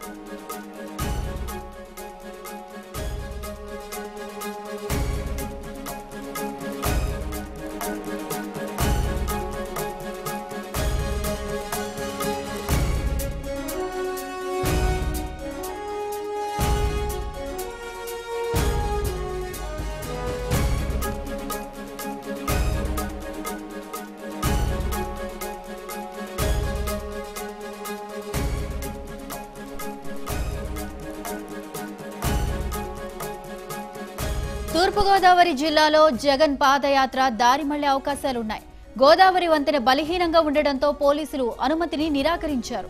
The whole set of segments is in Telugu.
తూర్పుగోదావరి జిల్లాలో జగన్ పాదయాత్ర దారి మళ్లే అవకాశాలున్నాయి గోదావరి వంతెన బలహీనంగా ఉండడంతో పోలీసులు అనుమతిని నిరాకరించారు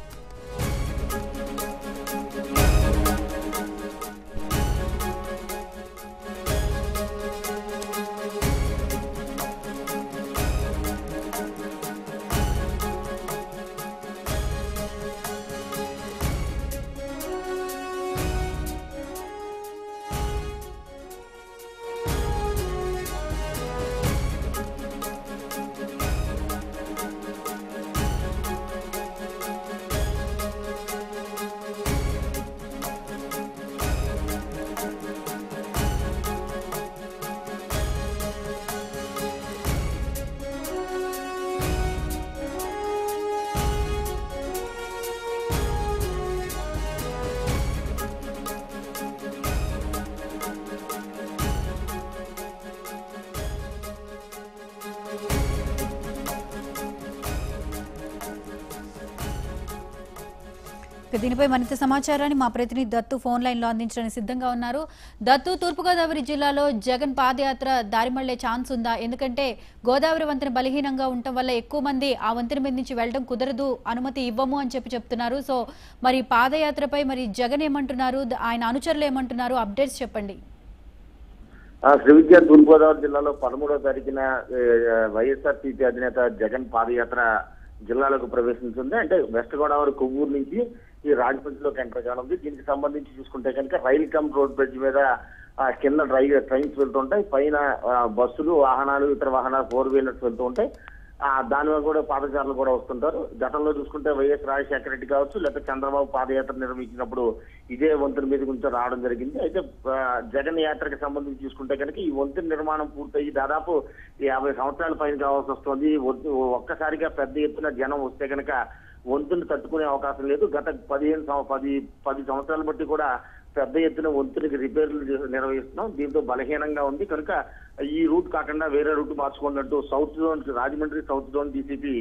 ఇక దీనిపై మరింత సమాచారాన్ని మా ప్రతినిధి దత్తు ఫోన్ లైన్ లో అందించడానికి సిద్ధంగా ఉన్నారు దత్తు తూర్పుగోదావరి జిల్లాలో జగన్ పాదయాత్ర దారి మళ్లే ఛాన్స్ ఉందా ఎందుకంటే గోదావరి వంతెన బలహీనంగా ఉండటం వల్ల ఎక్కువ మంది ఆ వంతెన మీద నుంచి వెళ్ళడం కుదరదు అనుమతి ఇవ్వము అని చెప్పి చెప్తున్నారు సో మరి పాదయాత్రపై మరి జగన్ ఏమంటున్నారు ద- ఆయన అనుచరులు ఏమంటున్నారు అప్డేట్స్ చెప్పండి ఆ, శ్రీ విద్యా తూర్పుగోదావరి జిల్లాలో పదమూడవ తారీఖున వైఎస్ఆర్ సిపి అధినేత జగన్ పాదయాత్ర జిల్లాలోకి ప్రవేశించింది అంటే వెస్ట్ గోదావరి కొవ్వూరు నుంచి ఈ రాజపంచిలోకి ఎంటర్ కానుంది దీనికి సంబంధించి చూసుకుంటే కనుక రైల్ కమ్ రోడ్ బ్రిడ్జ్ మీద ఆ, కింద డ్రై ట్రైన్స్ వెళ్తుంటాయి పైన ఆ, బస్సులు వాహనాలు ఇతర వాహనాలు ఫోర్ వీలర్స్ వెళ్తూ ఉంటాయి ఆ, దాని మీద కూడా పాదచారులు కూడా వస్తుంటారు గతంలో చూసుకుంటే వైఎస్ రాజశేఖర రెడ్డి కావచ్చు లేకపోతే చంద్రబాబు పాదయాత్ర నిర్వహించినప్పుడు ఇదే వంతెన మీద గురించి రావడం జరిగింది అయితే ఆ, జగన్ యాత్రకు సంబంధించి చూసుకుంటే కనుక ఈ వంతెన నిర్మాణం పూర్తయి దాదాపు యాభై సంవత్సరాల పైన కావాల్సి వస్తుంది వంతె- ఒక్కసారిగా పెద్ద ఎత్తున జనం వస్తే కనుక వంతుని తట్టుకునే అవకాశం లేదు గత పదిహేను సం- పది పది సంవత్సరాల బట్టి కూడా పెద్ద ఎత్తున వంతునికి రిపేర్లు చేసి నిర్వహిస్తున్నాం దీంతో బలహీనంగా ఉంది కనుక ఈ రూట్ కాకుండా వేరే రూట్ మార్చుకున్నట్టు south zone Rajahmundry south zone DCP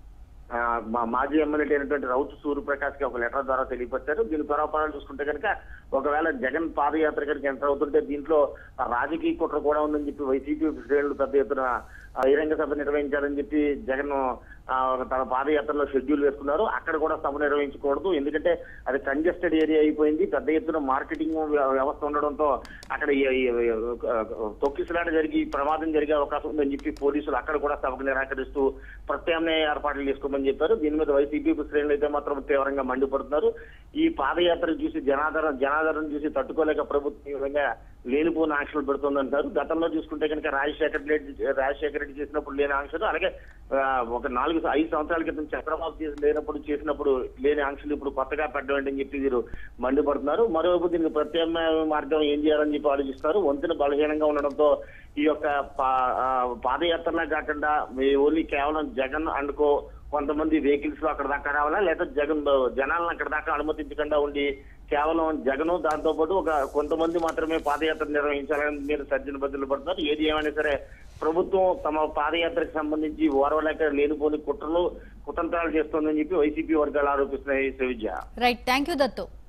ఆ, మా మాజీ ఎమ్మెల్యే అయినటువంటి రౌత్ సూర్యప్రకాష్ కి ఒక లెటర్ ద్వారా తెలియపరిచారు దీని పరాపరాలు చూసుకుంటే కనుక ఒకవేళ జగన్ పాదయాత్ర కనుక ఎంటర్ అవుతుంటే దీంట్లో ఆ రాజకీయ కుట్ర కూడా ఉందని చెప్పి వైసీపీ శ్రేణులు పెద్ద ఎత్తున ఆ, బహిరంగ సభ నిర్వహించాలని చెప్పి జగన్ ఆ, తన పాదయాత్రలో షెడ్యూల్ వేసుకున్నారు అక్కడ కూడా సభ నిర్వహించకూడదు ఎందుకంటే అది కంజెస్టెడ్ ఏరియా అయిపోయింది పెద్ద ఎత్తున మార్కెటింగ్ వ్య- వ్యవస్థ ఉండడంతో అక్కడ ఈ- ఈ- ఈ- తొక్కిసలాట జరిగి ప్రమాదం జరిగే అవకాశం ఉందని చెప్పి పోలీసులు అక్కడ కూడా సభకు నిరాకరిస్తూ ప్రత్యామ్నాయ ఏర్పాట్లు చేసుకోమని చెప్పారు దీని మీద వైసీపీ శ్రేణులు అయితే మాత్రం తీవ్రంగా మండిపడుతున్నారు ఈ పాదయాత్ర చూసి జనాదరణ జనాదరణ చూసి తట్టుకోలేక ప్రభుత్వం ఈ విధంగా లేనిపోని ఆంక్షలు పెడుతుందంటారు గతంలో చూసుకుంటే కనుక రాజశేఖర రెడ్డి రాజశేఖర రెడ్డి చేసినప్పుడు లేని ఆంక్షలు అలాగే ఆ, ఒక నాలుగు ఐదు సంవత్సరాల క్రితం చంద్రబాబు చేసి లేనప్పుడు చేసినప్పుడు లేని ఆంక్షలు ఇప్పుడు కొత్తగా పెట్టడం అని చెప్పి వీరు మండిపడుతున్నారు మరోవైపు దీనికి ప్రత్యామ్నాయ మార్గం ఏం చేయాలని చెప్పి ఆలోచిస్తారు వంతెన బలహీనంగా ఉండడంతో ఈ యొక్క పా- ఆ, పాదయాత్రలా కాకుండా మీ ఓన్లీ కేవలం జగన్ అండుకో కొంతమంది వెహికల్స్ లో అక్కడ దాకా రావాలా లేదా జగన్ జనాలను అక్కడ దాకా అనుమతించకుండా ఉండి కేవలం జగన్ దాంతో పాటు ఒక కొంతమంది మాత్రమే పాదయాత్ర నిర్వహించాలని మీరు సజ్జన బదులు పడుతున్నారు ఏది ఏమైనా సరే ప్రభుత్వం తమ పాదయాత్రకు సంబంధించి ఓర్వలేక లేనిపోని కుట్రలు కుతంత్రాలు చేస్తోందని చెప్పి వైసీపీ వర్గాలు ఆరోపిస్తున్నాయి Srividya right thank you Dattu